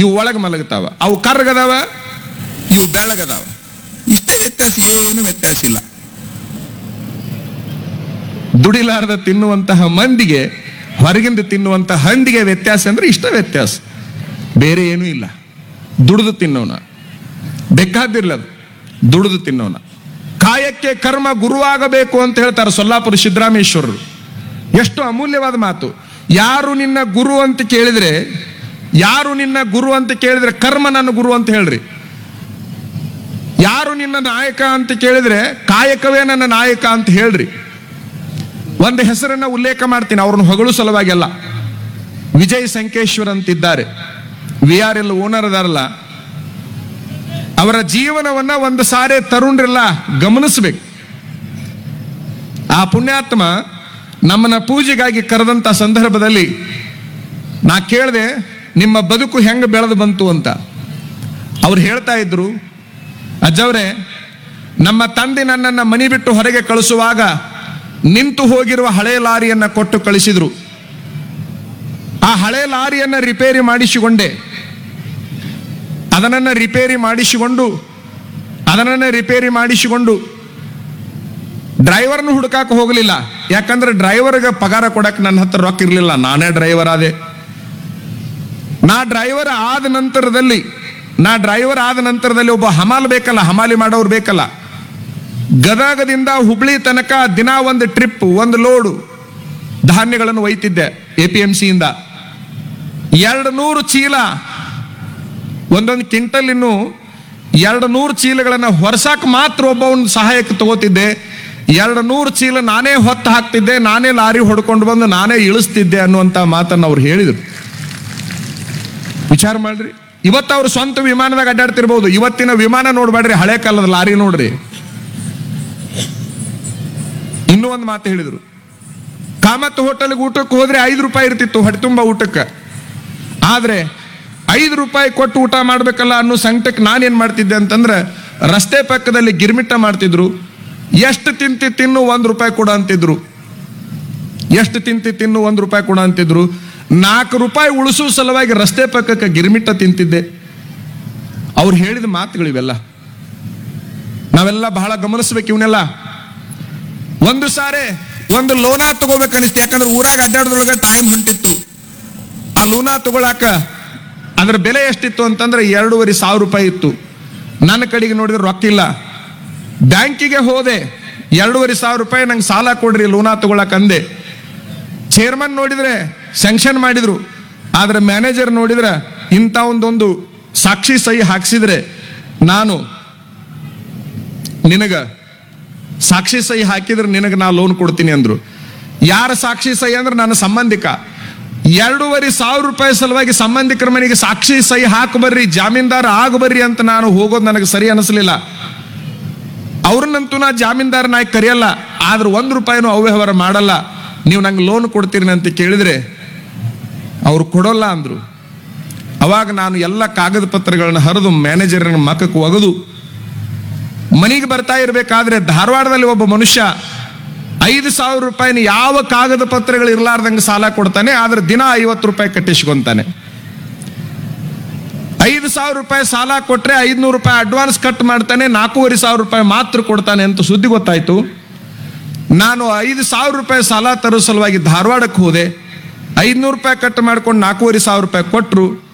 ಇವು ಒಳಗೆ ಮಲಗ್ತಾವ ಅವು ಕರ್ಗದಾವ ಇವು ಬೆಳಗದಾವ ಇಷ್ಟೇ ವ್ಯತ್ಯಾಸ ಏನು ವ್ಯತ್ಯಾಸ ಇಲ್ಲ ದುಡಿಲಾರ್ದ ತಿನ್ನುವಂತಹ ಮಂದಿಗೆ ಹೊರಗಿಂದ ತಿನ್ನುವಂತಹ ಹಂದಿಗೆ ವ್ಯತ್ಯಾಸ ಅಂದ್ರೆ ಇಷ್ಟ ವ್ಯತ್ಯಾಸ ಬೇರೆ ಏನೂ ಇಲ್ಲ ದುಡಿದು ತಿನ್ನೋಣ ಬೇಕಾದಿರ್ಲ ಅದು ದುಡಿದು ತಿನ್ನೋಣ ಕಾಯಕ್ಕೆ ಕರ್ಮ ಗುರುವಾಗಬೇಕು ಅಂತ ಹೇಳ್ತಾರೆ ಸೊಲ್ಲಾಪುರ ಸಿದ್ದರಾಮೇಶ್ವರರು ಎಷ್ಟು ಅಮೂಲ್ಯವಾದ ಮಾತು ಯಾರು ನಿನ್ನ ಗುರು ಅಂತ ಕೇಳಿದ್ರೆ ಯಾರು ನಿನ್ನ ಗುರು ಅಂತ ಕೇಳಿದ್ರೆ ಕರ್ಮ ನನ್ನ ಗುರು ಅಂತ ಹೇಳ್ರಿ ಯಾರು ನಿನ್ನ ನಾಯಕ ಅಂತ ಕೇಳಿದ್ರೆ ಕಾಯಕವೇ ನನ್ನ ನಾಯಕ ಅಂತ ಹೇಳ್ರಿ ಒಂದು ಹೆಸರನ್ನ ಉಲ್ಲೇಖ ಮಾಡ್ತೀನಿ ಅವ್ರನ್ನ ಹೊಗಳು ಸಲುವಾಗಿ ಅಲ್ಲ ವಿಜಯ್ ಸಂಕೇಶ್ವರ್ ಅಂತಿದ್ದಾರೆ ವಿ ಆರ್ ಎಲ್ ಓನರ್ ಅದಾರಲ್ಲ ಅವರ ಜೀವನವನ್ನ ಒಂದು ಸಾರಿ ತರುಣರೆಲ್ಲ ಗಮನಿಸ್ಬೇಕು ಆ ಪುಣ್ಯಾತ್ಮ ನಮ್ಮನ್ನ ಪೂಜೆಗಾಗಿ ಕರೆದಂತ ಸಂದರ್ಭದಲ್ಲಿ ನಾ ಕೇಳಿದೆ ನಿಮ್ಮ ಬದುಕು ಹೆಂಗೆ ಬೆಳೆದು ಬಂತು ಅಂತ ಅವ್ರು ಹೇಳ್ತಾ ಇದ್ರು ಅಜ್ಜವ್ರೆ ನಮ್ಮ ತಂದೆ ನನ್ನನ್ನು ಮನಿ ಬಿಟ್ಟು ಹೊರಗೆ ಕಳಿಸುವಾಗ ನಿಂತು ಹೋಗಿರುವ ಹಳೆ ಲಾರಿಯನ್ನ ಕೊಟ್ಟು ಕಳಿಸಿದ್ರು ಆ ಹಳೆ ಲಾರಿಯನ್ನ ರಿಪೇರಿ ಮಾಡಿಸಿಕೊಂಡೆ ಅದನ್ನ ರಿಪೇರಿ ಮಾಡಿಸಿಕೊಂಡು ಅದನ್ನ ರಿಪೇರಿ ಮಾಡಿಸಿಕೊಂಡು ಡ್ರೈವರ್ನು ಹುಡುಕಾಕ ಹೋಗಲಿಲ್ಲ ಯಾಕಂದ್ರೆ ಡ್ರೈವರ್ಗೆ ಪಗಾರ ಕೊಡಕ್ಕೆ ನನ್ನ ಹತ್ರ ರೊಕ್ಕ ಇರಲಿಲ್ಲ ನಾನೇ ಡ್ರೈವರ್ ಆದೆ ನಾ ಡ್ರೈವರ್ ಆದ ನಂತರದಲ್ಲಿ ನಾ ಡ್ರೈವರ್ ಆದ ನಂತರದಲ್ಲಿ ಒಬ್ಬ ಹಮಾಲ್ ಬೇಕಲ್ಲ ಹಮಾಲಿ ಮಾಡೋರು ಬೇಕಲ್ಲ ಗದಗದಿಂದ ಹುಬ್ಳಿ ತನಕ ದಿನ ಒಂದು ಟ್ರಿಪ್ ಒಂದು ಲೋಡು ಧಾನ್ಯಗಳನ್ನು ಒಯ್ತಿದ್ದೆ ಎ ಪಿ ಎಂ ಸಿಯಿಂದ ಎರಡು ನೂರು ಚೀಲ ಒಂದೊಂದು ಕ್ವಿಂಟಲ್ ಇನ್ನು ಎರಡು ನೂರು ಚೀಲಗಳನ್ನು ಹೊರಸಾಕ್ ಮಾತ್ರ ಒಬ್ಬ ಒಂದು ಸಹಾಯಕ್ಕೆ ತಗೋತಿದ್ದೆ ಎರಡು ನೂರು ಚೀಲ ನಾನೇ ಹೊತ್ತು ಹಾಕ್ತಿದ್ದೆ ನಾನೇ ಲಾರಿ ಹೊಡ್ಕೊಂಡು ಬಂದು ನಾನೇ ಇಳಿಸ್ತಿದ್ದೆ ಅನ್ನುವಂಥ ಮಾತನ್ನು ಅವ್ರು ಹೇಳಿದರು ವಿಚಾರ ಮಾಡ್ರಿ ಇವತ್ತು ಅವ್ರು ಸ್ವಂತ ವಿಮಾನದಾಗ ಅಡ್ಡಾಡ್ತಿರ್ಬೋದು ಇವತ್ತಿನ ವಿಮಾನ ನೋಡ್ಬೇಡ್ರಿ ಹಳೆ ಕಾಲದ ಲಾರಿ ನೋಡ್ರಿ ಇನ್ನೂ ಒಂದು ಮಾತು ಹೇಳಿದರು ಕಾಮತ್ ಹೋಟೆಲ್ಗೆ ಊಟಕ್ಕೆ ಹೋದ್ರೆ ಐದು ರೂಪಾಯಿ ಇರ್ತಿತ್ತು ಹೊಟ್ಟೆ ತುಂಬ ಊಟಕ್ಕೆ ಆದ್ರೆ ಐದು ರೂಪಾಯಿ ಕೊಟ್ಟು ಊಟ ಮಾಡ್ಬೇಕಲ್ಲ ಅನ್ನೋ ಸಂಕಟಕ್ಕೆ ನಾನೇನ್ ಮಾಡ್ತಿದ್ದೆ ಅಂತಂದ್ರೆ ರಸ್ತೆ ಪಕ್ಕದಲ್ಲಿ ಗಿರ್ಮಿಟ್ಟ ಮಾಡ್ತಿದ್ರು ಎಷ್ಟು ತಿಂತಿ ತಿನ್ನು ಒಂದು ರೂಪಾಯಿ ಕೊಡ ಅಂತಿದ್ರು ಎಷ್ಟು ತಿಂತಿ ತಿನ್ನು ಒಂದು ರೂಪಾಯಿ ಕೊಡ ಅಂತಿದ್ರು ನಾಲ್ಕು ರೂಪಾಯಿ ಉಳಿಸೋ ಸಲುವಾಗಿ ರಸ್ತೆ ಪಕ್ಕಕ್ಕೆ ಗಿರ್ಮಿಟ್ಟ ತಿಂತಿದ್ದೆ ಅವ್ರು ಹೇಳಿದ ಮಾತುಗಳಿವೆಲ್ಲ ನಾವೆಲ್ಲ ಬಹಳ ಗಮನಿಸ್ಬೇಕು ಇವನ್ನೆಲ್ಲ ಒಂದು ಸಾರೆ ಒಂದು ಲೋನಾ ತಗೋಬೇಕನ್ನಿಸ್ತು ಯಾಕಂದ್ರೆ ಊರಾಗ ಅಡ್ಡಾಡೋದ್ರೊಳಗೆ ಟೈಮ್ ಹೊಂಟಿತ್ತು ಆ ಲೋನಾ ತಗೊಳಾಕ ಅದ್ರ ಬೆಲೆ ಎಷ್ಟಿತ್ತು ಅಂತಂದ್ರೆ ಎರಡೂವರೆ ಸಾವಿರ ರೂಪಾಯಿ ಇತ್ತು ನನ್ನ ಕಡೆಗೆ ನೋಡಿದ್ರೆ ರೊಕ್ಕ ಇಲ್ಲ ಬ್ಯಾಂಕಿಗೆ ಹೋದೆ ಎರಡೂವರೆ ಸಾವಿರ ರೂಪಾಯಿ ನಂಗೆ ಸಾಲ ಕೊಡ್ರಿ ಲೋನಾ ತಗೊಳಕ್ ಅಂದೆ ಚೇರ್ಮನ್ ನೋಡಿದ್ರೆ ಸ್ಯಾಂಕ್ಷನ್ ಮಾಡಿದ್ರು ಆದ್ರೆ ಮ್ಯಾನೇಜರ್ ನೋಡಿದ್ರೆ ಇಂಥ ಒಂದೊಂದು ಸಾಕ್ಷಿ ಸಹಿ ಹಾಕ್ಸಿದ್ರೆ ನಾನು ನಿನಗ ಸಾಕ್ಷಿ ಸಹಿ ಹಾಕಿದ್ರೆ ನಿನಗೆ ನಾ ಲೋನ್ ಕೊಡ್ತೀನಿ ಅಂದ್ರು ಯಾರ ಸಾಕ್ಷಿ ಸಹಿ ಅಂದ್ರೆ ನನ್ನ ಸಂಬಂಧಿಕ ಎರಡೂವರೆ ಸಾವಿರ ರೂಪಾಯಿ ಸಲುವಾಗಿ ಸಂಬಂಧಿಕರ ಮನೆಗೆ ಸಾಕ್ಷಿ ಸಹಿ ಹಾಕು ಬರ್ರಿ ಜಾಮೀನ್ದಾರ ಆಗ ಬರ್ರಿ ಅಂತ ನಾನು ಹೋಗೋದು ನನಗೆ ಸರಿ ಅನಿಸ್ಲಿಲ್ಲ ಅವ್ರನ್ನಂತೂ ನಾ ಜಾಮೀನ್ದಾರ ನಾಯಕ್ ಕರೆಯಲ್ಲ ಆದ್ರೆ ಒಂದು ರೂಪಾಯಿನೂ ಅವ್ಯವಹಾರ ಮಾಡಲ್ಲ ನೀವು ನಂಗೆ ಲೋನ್ ಕೊಡ್ತೀರಿ ಅಂತ ಕೇಳಿದ್ರೆ ಅವ್ರು ಕೊಡೋಲ್ಲ ಅಂದ್ರು ಅವಾಗ ನಾನು ಎಲ್ಲ ಕಾಗದ ಪತ್ರಗಳನ್ನ ಹರಿದು ಮ್ಯಾನೇಜರ್ನ ಮಕ್ಕಕ್ಕೆ ಒಗೆದು ಮನೆಗೆ ಬರ್ತಾ ಇರಬೇಕಾದ್ರೆ ಧಾರವಾಡದಲ್ಲಿ ಒಬ್ಬ ಮನುಷ್ಯ ಐದು ಸಾವಿರ ರೂಪಾಯಿನ ಯಾವ ಕಾಗದ ಪತ್ರಗಳು ಇರಲಾರ್ದಂಗೆ ಸಾಲ ಕೊಡ್ತಾನೆ ಆದ್ರೆ ದಿನ ಐವತ್ತು ರೂಪಾಯಿ ಕಟ್ಟಿಸ್ಕೊಂತಾನೆ ಐದು ಸಾವಿರ ರೂಪಾಯಿ ಸಾಲ ಕೊಟ್ರೆ ಐದ್ನೂರು ರೂಪಾಯಿ ಅಡ್ವಾನ್ಸ್ ಕಟ್ ಮಾಡ್ತಾನೆ ನಾಲ್ಕೂವರೆ ಸಾವಿರ ರೂಪಾಯಿ ಮಾತ್ರ ಕೊಡ್ತಾನೆ ಅಂತ ಸುದ್ದಿ ಗೊತ್ತಾಯ್ತು ನಾನು ಐದು ಸಾವಿರ ರೂಪಾಯಿ ಸಾಲ ತರೋ ಸಲುವಾಗಿ ಧಾರವಾಡಕ್ಕೆ ಹೋದೆ ಐದ್ನೂರು ರೂಪಾಯಿ ಕಟ್ ಮಾಡ್ಕೊಂಡು ನಾಲ್ಕೂವರೆ ಸಾವಿರ ರೂಪಾಯಿ ಕೊಟ್ಟರು